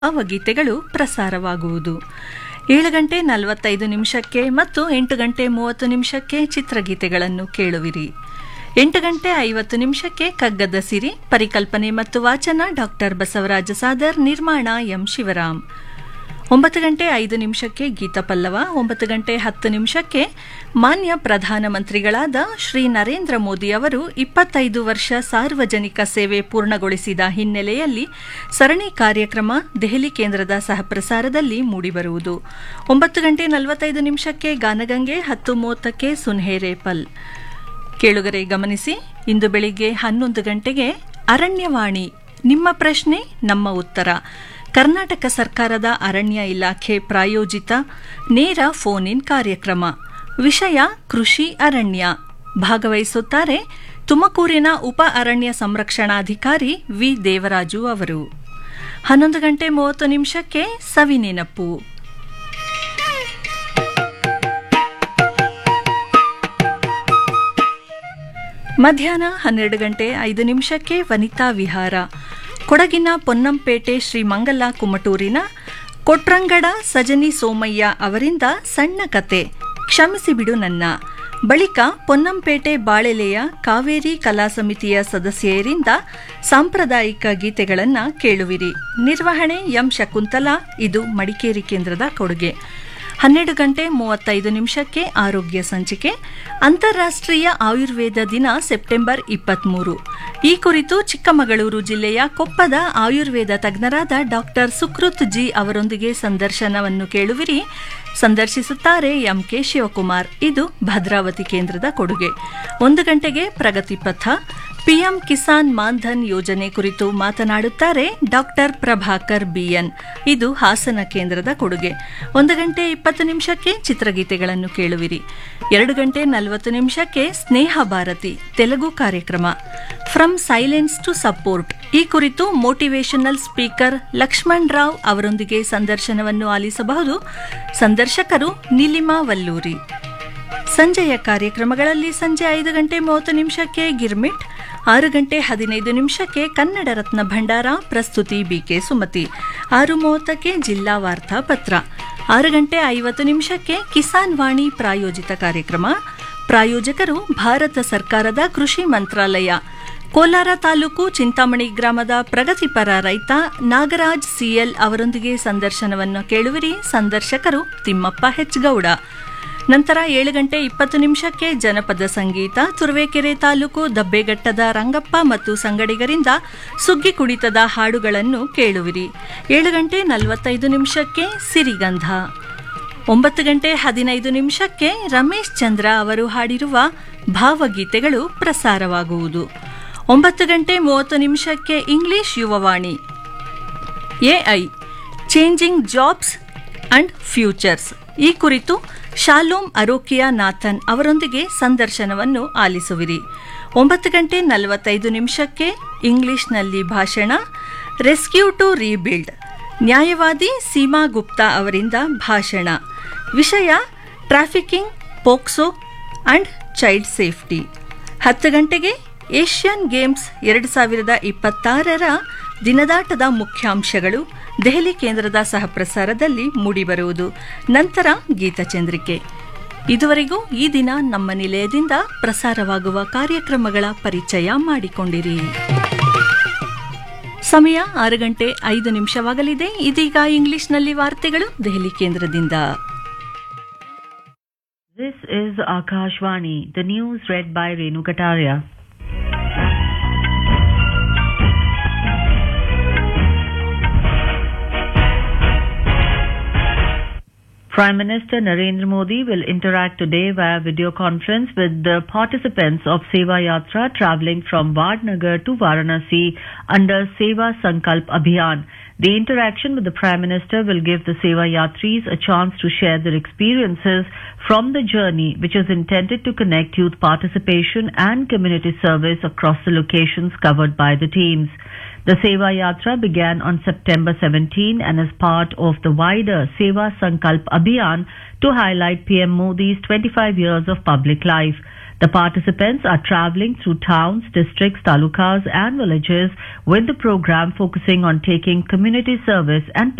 ಭಾವಗೀತೆಗಳು ಪ್ರಸಾರವಾಗುವುದು ಏಳು ಗಂಟೆ ನಲವತ್ತೈದು ನಿಮಿಷಕ್ಕೆ ಮತ್ತು ಎಂಟು ಗಂಟೆ ಮೂವತ್ತು ನಿಮಿಷಕ್ಕೆ ಚಿತ್ರಗೀತೆಗಳನ್ನು ಕೇಳುವಿರಿ ಎಂಟು ಗಂಟೆ ಐವತ್ತು ನಿಮಿಷಕ್ಕೆ ಕಗ್ಗದ ಸಿರಿ ಪರಿಕಲ್ಪನೆ ಮತ್ತು ವಾಚನ ಡಾಕ್ಟರ್ ಬಸವರಾಜ ಸಾದರ್ ನಿರ್ಮಾಣ ಎಂ ಶಿವರಾಮ್ ಒಂಬತ್ತು ಗಂಟೆ ಐದು ನಿಮಿಷಕ್ಕೆ ಗೀತಪಲ್ಲವ ಒಂಬತ್ತು ಗಂಟೆ ಹತ್ತು ನಿಮಿಷಕ್ಕೆ ಮಾನ್ಯ ಪ್ರಧಾನಮಂತ್ರಿಗಳಾದ ಶ್ರೀ ನರೇಂದ್ರ ಮೋದಿ ಅವರು ಇಪ್ಪತ್ತೈದು ವರ್ಷ ಸಾರ್ವಜನಿಕ ಸೇವೆ ಪೂರ್ಣಗೊಳಿಸಿದ ಹಿನ್ನೆಲೆಯಲ್ಲಿ ಸರಣಿ ಕಾರ್ಯಕ್ರಮ ದೆಹಲಿ ಕೇಂದ್ರದ ಸಹಪ್ರಸಾರದಲ್ಲಿ ಮೂಡಿಬರುವುದು ಒಂಬತ್ತು ಗಂಟೆ ನಲವತ್ತೈದು ನಿಮಿಷಕ್ಕೆ ಗಾನಗಂಗೆ ಹತ್ತು ಮೂವತ್ತಕ್ಕೆ ಸುನ್ಹೇರೇಪಲ್ ಕೇಳುಗರೆ ಗಮನಿಸಿ ಇಂದು ಬೆಳಿಗ್ಗೆ ಹನ್ನೊಂದು ಗಂಟೆಗೆ ಅರಣ್ಯವಾಣಿ ನಿಮ್ಮ ಪ್ರಶ್ನೆ ನಮ್ಮ ಉತ್ತರ ಕರ್ನಾಟಕ ಸರ್ಕಾರದ ಅರಣ್ಯ ಇಲಾಖೆ ಪ್ರಾಯೋಜಿತ ನೇರ ಫೋನ್ ಇನ್ ಕಾರ್ಯಕ್ರಮ ವಿಷಯ ಕೃಷಿ ಅರಣ್ಯ ಭಾಗವಹಿಸುತ್ತಾರೆ ತುಮಕೂರಿನ ಉಪ ಅರಣ್ಯ ಸಂರಕ್ಷಣಾಧಿಕಾರಿ ವಿ ದೇವರಾಜು ಅವರು ಹನ್ನೊಂದು ಗಂಟೆ ಮೂವತ್ತು ನಿಮಿಷಕ್ಕೆ ಸವಿನೆನಪು ಮಧ್ಯಾಹ್ನ ಹನ್ನೆರಡು ಗಂಟೆ ಐದು ನಿಮಿಷಕ್ಕೆ ವನಿತಾ ವಿಹಾರ ಕೊಡಗಿನ ಪೊನ್ನಂಪೇಟೆ ಶ್ರೀ ಮಂಗಲ ಕುಮಟೂರಿನ ಕೊಟ್ರಂಗಡ ಸಜನಿ ಸೋಮಯ್ಯ ಅವರಿಂದ ಸಣ್ಣ ಕತೆ ಕ್ಷಮಿಸಿ ಬಿಡು ನನ್ನ ಬಳಿಕ ಪೊನ್ನಂಪೇಟೆ ಬಾಳೆಲೆಯ ಕಾವೇರಿ ಕಲಾ ಸಮಿತಿಯ ಸದಸ್ಯರಿಂದ ಸಾಂಪ್ರದಾಯಿಕ ಗೀತೆಗಳನ್ನು ಕೇಳುವಿರಿ ನಿರ್ವಹಣೆ ಎಂ ಶಕುಂತಲಾ ಇದು ಮಡಿಕೇರಿ ಕೇಂದ್ರದ ಕೊಡುಗೆ ಹನ್ನೆರಡು ಗಂಟೆ ಮೂವತ್ತೈದು ನಿಮಿಷಕ್ಕೆ ಆರೋಗ್ಯ ಸಂಚಿಕೆ ಅಂತಾರಾಷ್ಟ್ರೀಯ ಆಯುರ್ವೇದ ದಿನ ಸೆಪ್ಟೆಂಬರ್ ಇಪ್ಪತ್ಮೂರು ಈ ಕುರಿತು ಚಿಕ್ಕಮಗಳೂರು ಜಿಲ್ಲೆಯ ಕೊಪ್ಪದ ಆಯುರ್ವೇದ ತಜ್ಞರಾದ ಡಾಕ್ಟರ್ ಸುಕೃತ್ ಜಿ ಅವರೊಂದಿಗೆ ಸಂದರ್ಶನವನ್ನು ಕೇಳುವಿರಿ ಸಂದರ್ಶಿಸುತ್ತಾರೆ ಎಂಕೆ ಶಿವಕುಮಾರ್ ಇದು ಭದ್ರಾವತಿ ಕೇಂದ್ರದ ಕೊಡುಗೆ ಒಂದು ಗಂಟೆಗೆ ಪ್ರಗತಿ ಪಥ ಪಿಎಂ ಕಿಸಾನ್ ಮಾನ್ಧನ್ ಯೋಜನೆ ಕುರಿತು ಮಾತನಾಡುತ್ತಾರೆ ಡಾಕ್ಟರ್ ಪ್ರಭಾಕರ್ ಬಿಎನ್ ಇದು ಹಾಸನ ಕೇಂದ್ರದ ಕೊಡುಗೆ ಒಂದು ಗಂಟೆ ಇಪ್ಪತ್ತು ನಿಮಿಷಕ್ಕೆ ಚಿತ್ರಗೀತೆಗಳನ್ನು ಕೇಳುವಿರಿ ಎರಡು ಗಂಟೆ ನಲವತ್ತು ನಿಮಿಷಕ್ಕೆ ಸ್ನೇಹ ಭಾರತಿ ತೆಲುಗು ಕಾರ್ಯಕ್ರಮ ಫ್ರಮ್ ಸೈಲೆನ್ಸ್ ಟು ಸಪೋರ್ಟ್ ಈ ಕುರಿತು ಮೋಟಿವೇಶನಲ್ ಸ್ಪೀಕರ್ ಲಕ್ಷ್ಮಣ್ ರಾವ್ ಅವರೊಂದಿಗೆ ಸಂದರ್ಶನವನ್ನು ಆಲಿಸಬಹುದು ಸಂದರ್ಶಕರು ನಿಲಿಮಾ ವಲ್ಲೂರಿ ಸಂಜೆಯ ಕಾರ್ಯಕ್ರಮಗಳಲ್ಲಿ ಸಂಜೆ ಐದು ಗಂಟೆ ಮೂವತ್ತು ನಿಮಿಷಕ್ಕೆ ಗಿರ್ಮಿಟ್ ಆರು ಗಂಟೆ ಹದಿನೈದು ನಿಮಿಷಕ್ಕೆ ಕನ್ನಡ ರತ್ನ ಭಂಡಾರ ಪ್ರಸ್ತುತಿ ಬಿಕೆ ಸುಮತಿ ಆರು ಮೂವತ್ತಕ್ಕೆ ಜಿಲ್ಲಾ ವಾರ್ತಾ ಪತ್ರ ಆರು ಗಂಟೆ ಐವತ್ತು ನಿಮಿಷಕ್ಕೆ ಕಿಸಾನ್ ವಾಣಿ ಪ್ರಾಯೋಜಿತ ಕಾರ್ಯಕ್ರಮ ಪ್ರಾಯೋಜಕರು ಭಾರತ ಸರ್ಕಾರದ ಕೃಷಿ ಮಂತ್ರಾಲಯ ಕೋಲಾರ ತಾಲೂಕು ಚಿಂತಾಮಣಿ ಗ್ರಾಮದ ಪ್ರಗತಿಪರ ರೈತ ನಾಗರಾಜ್ ಸಿಎಲ್ ಅವರೊಂದಿಗೆ ಸಂದರ್ಶನವನ್ನು ಕೇಳುವಿರಿ ಸಂದರ್ಶಕರು ತಿಮ್ಮಪ್ಪ ಹೆಚ್ಗೌಡ ನಂತರ ಏಳು ಗಂಟೆ ಇಪ್ಪತ್ತು ನಿಮಿಷಕ್ಕೆ ಜನಪದ ಸಂಗೀತ ತುರುವೇಕೆರೆ ತಾಲೂಕು ದಬ್ಬೆಘಟ್ಟದ ರಂಗಪ್ಪ ಮತ್ತು ಸಂಗಡಿಗರಿಂದ ಸುಗ್ಗಿ ಕುಣಿತದ ಹಾಡುಗಳನ್ನು ಕೇಳುವಿರಿ ಏಳು ಗಂಟೆ ನಲವತ್ತೈದು ನಿಮಿಷಕ್ಕೆ ಸಿರಿಗಂಧ ಒಂಬತ್ತು ಗಂಟೆ ಹದಿನೈದು ನಿಮಿಷಕ್ಕೆ ರಮೇಶ್ ಚಂದ್ರ ಅವರು ಹಾಡಿರುವ ಭಾವಗೀತೆಗಳು ಪ್ರಸಾರವಾಗುವುದು ಒಂಬತ್ತು ಗಂಟೆ ಮೂವತ್ತು ನಿಮಿಷಕ್ಕೆ English Yuvavani AI changing jobs and futures ಈ ಕುರಿತು ಶಾಲೋಮ್ ಅರೋಕಿಯಾ ನಾಥನ್ ಅವರೊಂದಿಗೆ ಸಂದರ್ಶನವನ್ನು ಆಲಿಸುವಿರಿ ಒಂಬತ್ತು ಗಂಟೆ ನಲವತ್ತೈದು ನಿಮಿಷಕ್ಕೆ ಇಂಗ್ಲಿಷ್ನಲ್ಲಿ ಭಾಷಣ ರೆಸ್ಕ್ಯೂ ಟು ರೀಬಿಲ್ಡ್ ನ್ಯಾಯವಾದಿ ಸೀಮಾ ಗುಪ್ತಾ ಅವರಿಂದ ಭಾಷಣ ವಿಷಯ trafficking POCSO and child safety ಹತ್ತು ಗಂಟೆಗೆ ಏಷ್ಯನ್ ಗೇಮ್ಸ್ ಎರಡು ಸಾವಿರದ ಇಪ್ಪತ್ತಾರರ ದಿನದಾಟದ ಮುಖ್ಯಾಂಶಗಳು ದೆಹಲಿ ಕೇಂದ್ರದ ಸಹಪ್ರಸಾರದಲ್ಲಿ ಮೂಡಿಬರುವುದು ನಂತರ ಗೀತಚಂದ್ರಿಕೆ ಇದುವರೆಗೂ ಈ ದಿನ ನಮ್ಮ ನಿಲಯದಿಂದ ಪ್ರಸಾರವಾಗುವ ಕಾರ್ಯಕ್ರಮಗಳ ಪರಿಚಯ ಮಾಡಿಕೊಂಡಿರಿ ಸಮಯ ಆರು ಗಂಟೆ ಐದು ನಿಮಿಷವಾಗಲಿದೆ ಇದೀಗ ಇಂಗ್ಲಿಷ್ನಲ್ಲಿ ವಾರ್ತೆಗಳು ದೆಹಲಿ ಕೇಂದ್ರದಿಂದ This is Akashvani, the news read by Renu Kataria. Prime Minister Narendra Modi will interact today via video conference with the participants of Seva Yatra travelling from Vadnagar to Varanasi under Seva Sankalp Abhiyan. The interaction with the Prime Minister will give the Seva Yatris a chance to share their experiences from the journey, which is intended to connect youth participation and community service across the locations covered by the teams. The Seva Yatra began on September 17 and is part of the wider Seva Sankalp Abhiyan to highlight PM Modi's 25 years of public life. The participants are traveling through towns, districts, talukas and villages with the program focusing on taking community service and